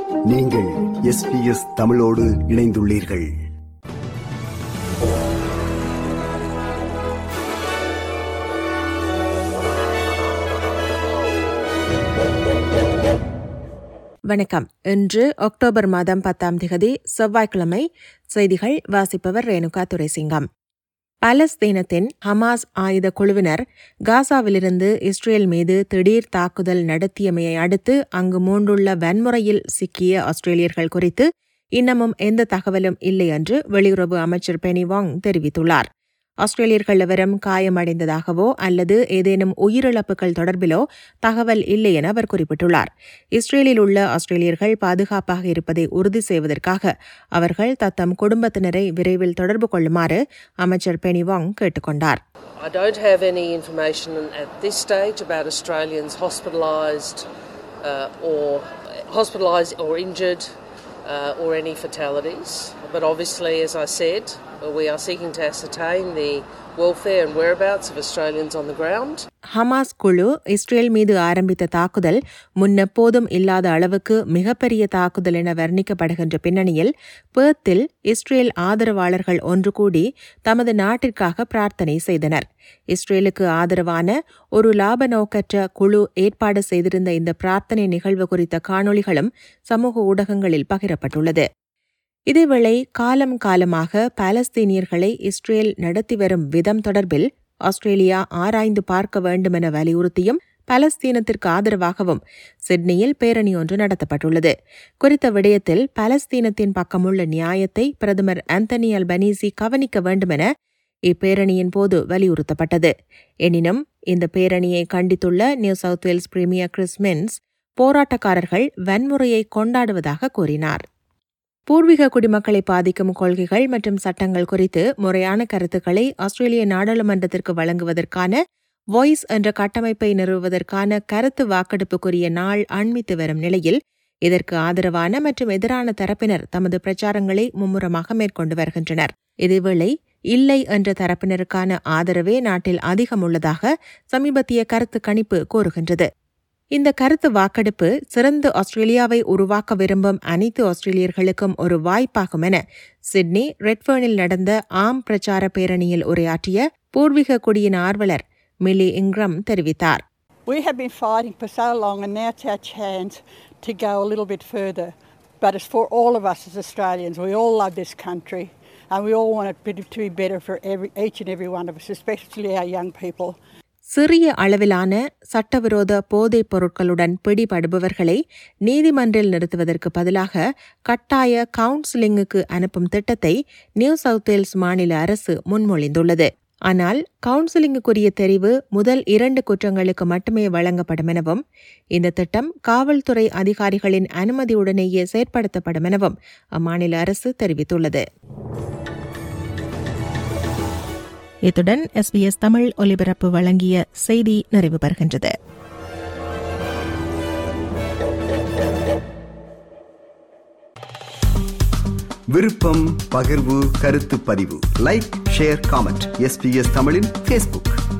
நீங்கள் எஸ்பிஎஸ் தமிழோடு இணைந்துள்ளீர்கள் வணக்கம் இன்று அக்டோபர் மாதம் பத்தாம் திகதி செவ்வாய்க்கிழமை செய்திகள் வாசிப்பவர் ரேணுகா துரைசிங்கம் பாலஸ்தீனத்தின் ஹமாஸ் ஆயுத குழுவினர் காசாவிலிருந்து இஸ்ரேல் மீது திடீர் தாக்குதல் நடத்தியமையை அடுத்து அங்கு மூண்டுள்ள வன்முறையில் சிக்கிய ஆஸ்திரேலியர்கள் குறித்து இன்னமும் எந்த தகவலும் இல்லை என்று வெளியுறவு அமைச்சர் பெனி வாங் தெரிவித்துள்ளார் ஆஸ்திரேலியர்கள் எவரும் காயமடைந்ததாகவோ அல்லது ஏதேனும் உயிரிழப்புகள் தொடர்பிலோ தகவல் இல்லை என அவர் குறிப்பிட்டுள்ளார் இஸ்ரேலில் உள்ள ஆஸ்திரேலியர்கள் பாதுகாப்பாக இருப்பதை உறுதி செய்வதற்காக அவர்கள் தத்தம் குடும்பத்தினரை விரைவில் தொடர்பு கொள்ளுமாறு அமைச்சர் பெனி வாங் கேட்டுக்கொண்டார் I don't have any information at this stage about Australians hospitalised uh, or hospitalised or injured uh, or any fatalities. But obviously, as I said, we are seeking to ascertain the welfare and whereabouts of Australians on the ground. Hamas குழு Israel மீது ஆரம்பித்த தாக்குதல் முன்னெப்போதும் இல்லாத அளவுக்கு மிகப்பெரிய தாக்குதல் என வர்ணிக்கப்படுகின்ற பின்னணியில் பேர்த்தில் இஸ்ரேல் ஆதரவாளர்கள் ஒன்று கூடி தமது நாட்டிற்காக பிரார்த்தனை செய்தனர் இஸ்ரேலுக்கு ஆதரவான ஒரு லாப நோக்கற்ற குழு ஏற்பாடு செய்திருந்த இந்த பிரார்த்தனை நிகழ்வு குறித்த காணொளிகளும் சமூக ஊடகங்களில் பகிரப்பட்டுள்ளது இதேவேளை காலம் காலமாக பாலஸ்தீனியர்களை இஸ்ரேல் நடத்தி வரும் விதம் தொடர்பில் ஆஸ்திரேலியா ஆராய்ந்து பார்க்க வேண்டுமென வலியுறுத்தியும் பாலஸ்தீனத்திற்கு ஆதரவாகவும் சிட்னியில் பேரணி ஒன்று நடத்தப்பட்டுள்ளது குறித்த விடயத்தில் பாலஸ்தீனத்தின் பக்கமுள்ள நியாயத்தை பிரதமர் ஆந்தனி அல்பனீசி கவனிக்க வேண்டுமென இப்பேரணியின் போது வலியுறுத்தப்பட்டது எனினும் இந்த பேரணியை கண்டித்துள்ள New South Wales premier Chris Minns போராட்டக்காரர்கள் வன்முறையை கொண்டாடுவதாக கூறினார் பூர்வீக குடிமக்களை பாதிக்கும் கொள்கைகள் மற்றும் சட்டங்கள் குறித்து முறையான கருத்துக்களை ஆஸ்திரேலிய நாடாளுமன்றத்திற்கு வழங்குவதற்கான வாய்ஸ் என்ற கட்டமைப்பை நிறுவுவதற்கான கருத்து வாக்கெடுப்புக்குரிய நாள் அண்மித்து வரும் நிலையில் இதற்கு ஆதரவான மற்றும் எதிரான தரப்பினர் தமது பிரச்சாரங்களை மும்முரமாக மேற்கொண்டு வருகின்றனர் இதேவேளை இல்லை என்ற தரப்பினருக்கான ஆதரவே நாட்டில் அதிகம் உள்ளதாக சமீபத்திய கருத்து கணிப்பு கூறுகின்றது இந்த கருத்து வாக்கெடுப்பு சிறந்த ஆஸ்திரேலியாவை உருவாக்க விரும்பும் அனைத்து ஆஸ்திரேலியர்களுக்கும் ஒரு வாய்ப்பாகும் என சிட்னி ரெட்பர்னில் நடந்த ஆம் பிரச்சார பேரணியில் உரையாற்றிய பூர்வீக குடியின் ஆர்வலர் மில்லி இங்ரம் தெரிவித்தார் We have been fighting for so long, and now it's our chance to go a little bit further. But it's for all of us as Australians. We all love this country, and we all want it to be better for every, each and every one of us, especially our young people. சிறிய அளவிலான சட்டவிரோத போதைப் பொருட்களுடன் பிடிபடுபவர்களை நீதிமன்றில் நிறுத்துவதற்கு பதிலாக கட்டாய கவுன்சிலிங்குக்கு அனுப்பும் திட்டத்தை நியூ சவுத் வேல்ஸ் மாநில அரசு முன்மொழிந்துள்ளது ஆனால் கவுன்சிலிங்குக்குரிய தெரிவு முதல் இரண்டு குற்றங்களுக்கு மட்டுமே வழங்கப்படும் எனவும் இந்த திட்டம் காவல்துறை அதிகாரிகளின் அனுமதியுடனேயே செயற்படுத்தப்படும் எனவும் அம்மாநில அரசு தெரிவித்துள்ளது இத்துடன் எஸ்பிஎஸ் தமிழ் ஒலிபரப்பு வழங்கிய செய்தி நிறைவு பெறுகின்றது விருப்பம் பகிர்வு கருத்து பதிவு லைக் ஷேர் காமெண்ட் எஸ்பிஎஸ் தமிழின் ஃபேஸ்புக்